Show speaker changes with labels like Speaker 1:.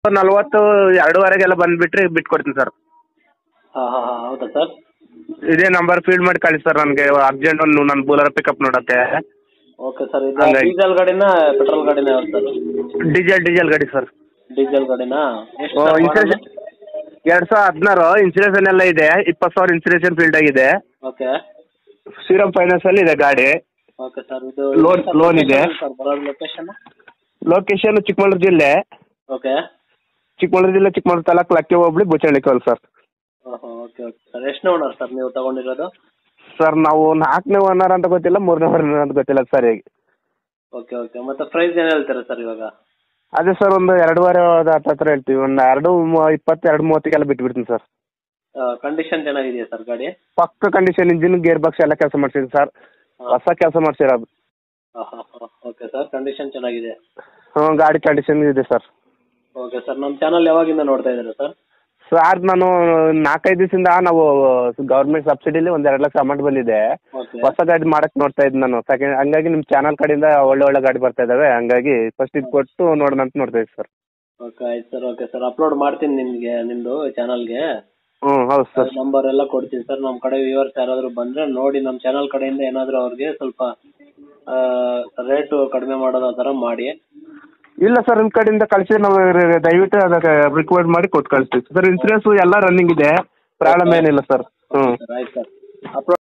Speaker 1: ನಲ್ವತ್ತು ಎರಡೂವರೆಗೆಲ್ಲ ಬಂದುಬಿಟ್ರೆ ಬಿಟ್ಕೊಡ್ತೀನಿ ಸರ್
Speaker 2: ಹಾಂ ಹಾಂ ಹಾಂ ಹೌದಾ ಸರ್
Speaker 1: ಇದೇ ನಂಬರ್ ಫೀಲ್ಡ್ ಮಾಡಿ ಕಳಿಸಿ ಸರ್ ನನಗೆ ಅರ್ಜೆಂಟ್ ಒಂದು ನನ್ನ ಬೂಲರ್ ಪಿಕಪ್ ನೋಡೋಕ್ಕೆ
Speaker 2: ಓಕೆ ಸರ್ ಇದು
Speaker 1: ಹಂಗಾಗಿ.
Speaker 2: ಡೀಸೆಲ್ ಗಾಡಿನಾ ಪೆಟ್ರೋಲ್ ಗಾಡಿನಾ ಯಾವ್ದು ಸರ್
Speaker 1: ಡೀಸೆಲ್ ಡೀಸೆಲ್ ಗಾಡಿ ಸರ್
Speaker 2: ಡೀಸೆಲ್ ಗಾಡಿನಾ ಎಷ್ಟು
Speaker 1: ಓ,
Speaker 2: ಸರ್
Speaker 1: ಇನ್ಸೂರೆನ್ಸ್ ಎರಡು ಸಾವಿರ ಹದಿನಾರು ಇನ್ಸೂರೆನ್ಸ್ ಎಲ್ಲ ಇದೆ ಇಪ್ಪತ್ತು ಸಾವಿರ ಇನ್ಸೂರೆನ್ಸ್ ಫೀಲ್ಡ್ ಆಗಿದೆ
Speaker 2: ಓಕೆ
Speaker 1: ಶ್ರೀರಾಮ್ ಫೈನಾನ್ಸಲ್ಲಿ ಇದೆ ಗಾಡಿ
Speaker 2: ಓಕೆ ಸರ್ ಇದು
Speaker 1: Loan-
Speaker 2: ಸರ್
Speaker 1: loan ಇದೆ.
Speaker 2: ಸರ್ ಬರೋದು ಲೊಕೇಶನ್
Speaker 1: ಲೊಕೇಶನ್ ಚಿಕ್ಕಮಗಳೂರು ಜಿಲ್ಲೆ
Speaker 2: ಓಕೆ
Speaker 1: ಚಿಕ್ಕಮಗಳೂರು ಜಿಲ್ಲೆ ಚಿಕ್ಕಮಗಳೂರು ತಾಲೂಕು ಲಕ್ಕಿ ಹೋಬಳಿ ಬುಚಳ್ಳಿ ಕೋಲ್ ಸರ್
Speaker 2: ಓಹೋ ಓಕೆ ಓಕೆ ಸರ್ ಎಷ್ಟು ಓನರ್ ಸರ್ ನೀವು ತಗೊಂಡಿರೋದು
Speaker 1: ಸರ್ ನಾವು ನಾಲ್ಕನೇ ಓನರ್ ಅಂತ ಗೊತ್ತಿಲ್ಲ ಮೂರನೇ ಓನರ್ ಅಂತ ಗೊತ್ತಿಲ್ಲ ಸರ್ ಈಗ
Speaker 2: ಓಕೆ ಓಕೆ ಮತ್ತು ಪ್ರೈಸ್ ಏನು ಹೇಳ್ತೀರಾ ಸರ್ ಇವಾಗ
Speaker 1: ಅದೇ ಸರ್ ಒಂದು ಎರಡೂವರೆ ಹತ್ತತ್ರ ಹೇಳ್ತೀವಿ ಒಂದು ಎರಡು ಮೂ- ಇಪ್ಪತ್ತು ಎರಡು ಮೂವತ್ತಿಗೆಲ್ಲ ಬಿಟ್ಬಿಡ್ತೀನಿ ಸರ್
Speaker 2: ಕಂಡೀಷನ್ ಚೆನ್ನಾಗಿದೆಯಾ ಸರ್ ಗಾಡಿ
Speaker 1: ಪಕ್ಕ ಕಂಡೀಷನ್ ಇಂಜಿನ್ ಗೇರ್ ಬಾಕ್ಸ್ ಎಲ್ಲ ಕೆಲಸ ಮಾಡ್ಸಿದ್ದೀನಿ ಸರ್ ಹೊಸ ಕೆಲಸ ಮಾಡ್ಸಿರೋದು
Speaker 2: ಹಾಂ ಹಾಂ ಹಾಂ ಓಕೆ ಸರ್ ಕಂಡೀಷನ್ ಚೆನ್ನಾಗಿದೆ
Speaker 1: ಹ್ಞೂ ಗಾಡಿ ಕಂಡೀಷನ್ ಇದೆ ಸರ್
Speaker 2: ಓಕೆ ಸರ್ ನಮ್ಮ ಚಾನಲ್ ಯಾವಾಗಿಂದ ನೋಡ್ತಾ ಇದ್ದೀರಾ ಸರ್
Speaker 1: ಸರ್ ನಾನು ನಾಲ್ಕೈದು ದಿವಸದಿಂದ ನಾವು ಗೌರ್ಮೆಂಟ್ ಸಬ್ಸಿಡಿಲಿ ಒಂದು ಎರಡು ಲಕ್ಷ ಅಮೌಂಟ್ ಬಂದಿದೆ
Speaker 2: ಓಕೆ
Speaker 1: ಹೊಸ ಗಾಡಿ ಮಾಡಕ್ಕೆ ನೋಡ್ತಾ ಇದ್ದು ನಾನು ಸೆಕೆಂಡ್ ಹಂಗಾಗಿ ನಿಮ್ಮ ಚಾನಲ್ ಕಡೆಯಿಂದ ಒಳ್ಳೆ ಒಳ್ಳೆ ಗಾಡಿ ಬರ್ತಾ ಇದ್ದಾವೆ ಹಂಗಾಗಿ ಫಸ್ಟ್ ಇದು ಕೊಟ್ಟು ನೋಡೋಣ ಅಂತ ನೋಡ್ತಾ ಇದ್ದೆ ಸರ್
Speaker 2: ಓಕೆ ಆಯ್ತು ಸರ್ ಓಕೆ ಸರ್ ಅಪ್ಲೋಡ್ ಮಾಡ್ತೀನಿ ನಿಮಗೆ ನಿಮ್ಮದು ಚಾನಲ್ಗೆ
Speaker 1: ಹ್ಞೂ ಹೌದು ಸರ್
Speaker 2: ನಂಬರ್ ಎಲ್ಲ ಕೊಡ್ತೀನಿ ಸರ್ ನಮ್ಮ ಕಡೆ ವ್ಯೂವರ್ಸ್ ಯಾರಾದರೂ ಬಂದರೆ ನೋಡಿ ನಮ್ಮ ಚಾನಲ್ ಕಡೆಯಿಂದ ಏನಾದರೂ ಅವ್ರಿಗೆ ಸ್ವಲ್ಪ ರೇಟು ಕಡಿಮೆ ಮಾಡೋದು ಆ ಥರ ಮಾಡಿ
Speaker 1: ಇಲ್ಲ ಸರ್ ನಿಮ್ಮ ಕಡೆಯಿಂದ ಕಳಿಸಿ ನಾವು ರ- ದಯವಿಟ್ಟು ಅದಕ್ಕೆ ರಿಕ್ವೈರ್ಡ್ ಮಾಡಿ ಕೊಟ್ಟು ಕಳಿಸ್ತೀವಿ ಸರ್ ಇನ್ಸೂರೆನ್ಸು ಎಲ್ಲ ರನ್ನಿಂಗ್ ಇದೆ ಪ್ರಾಬ್ಲಮ್ ಏನಿಲ್ಲ ಸರ್ ಹ್ಞೂ
Speaker 2: ಸರ್ ಆಯ್ತು ಸರ್ ಅಪ್ಲೋಡ್